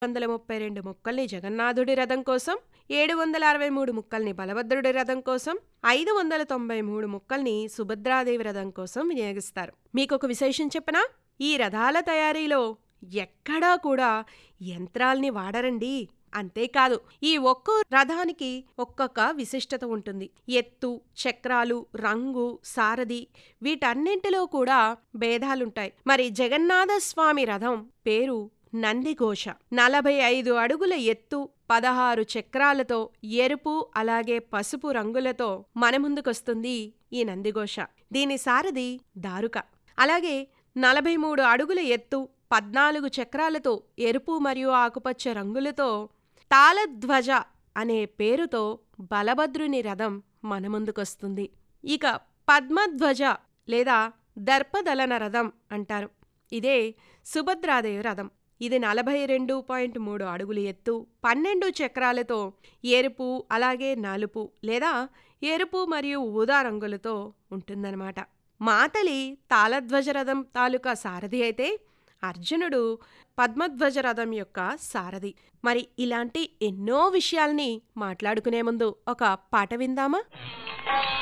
వందల ముప్పై రెండు ముక్కల్ని జగన్నాథుడి రథం కోసం ఏడు వందల అరవై మూడు ముక్కల్ని బలభద్రుడి రథం కోసం ఐదు వందల తొంభై మూడు ముక్కల్ని సుభద్రాదేవి రథం కోసం వినియోగిస్తారు మీకొక విశేషం చెప్పనా ఈ రథాల తయారీలో ఎక్కడా కూడా యంత్రాల్ని వాడరండి అంతేకాదు ఈ ఒక్కో రథానికి ఒక్కొక్క విశిష్టత ఉంటుంది ఎత్తు చక్రాలు రంగు సారథి వీటన్నింటిలో కూడా భేదాలుంటాయి మరి జగన్నాథ స్వామి రథం పేరు నందిఘోష నలభై ఐదు అడుగుల ఎత్తు పదహారు చక్రాలతో ఎరుపు అలాగే పసుపు రంగులతో మన ముందుకొస్తుంది ఈ నందిఘోష దీని సారథి దారుక అలాగే నలభై మూడు అడుగుల ఎత్తు పద్నాలుగు చక్రాలతో ఎరుపు మరియు ఆకుపచ్చ రంగులతో తాళధ్వజ అనే పేరుతో బలభద్రుని రథం మన ముందుకొస్తుంది ఇక పద్మధ్వజ లేదా దర్పదలన రథం అంటారు ఇదే సుభద్రాదేవి రథం ఇది నలభై రెండు పాయింట్ మూడు అడుగులు ఎత్తు పన్నెండు చక్రాలతో ఎరుపు అలాగే నలుపు లేదా ఎరుపు మరియు ఊదా రంగులతో ఉంటుందన్నమాట మాతలి తాళధ్వజ రథం తాలూకా సారథి అయితే అర్జునుడు పద్మధ్వజ రథం యొక్క సారథి మరి ఇలాంటి ఎన్నో విషయాల్ని మాట్లాడుకునే ముందు ఒక పాట విందామా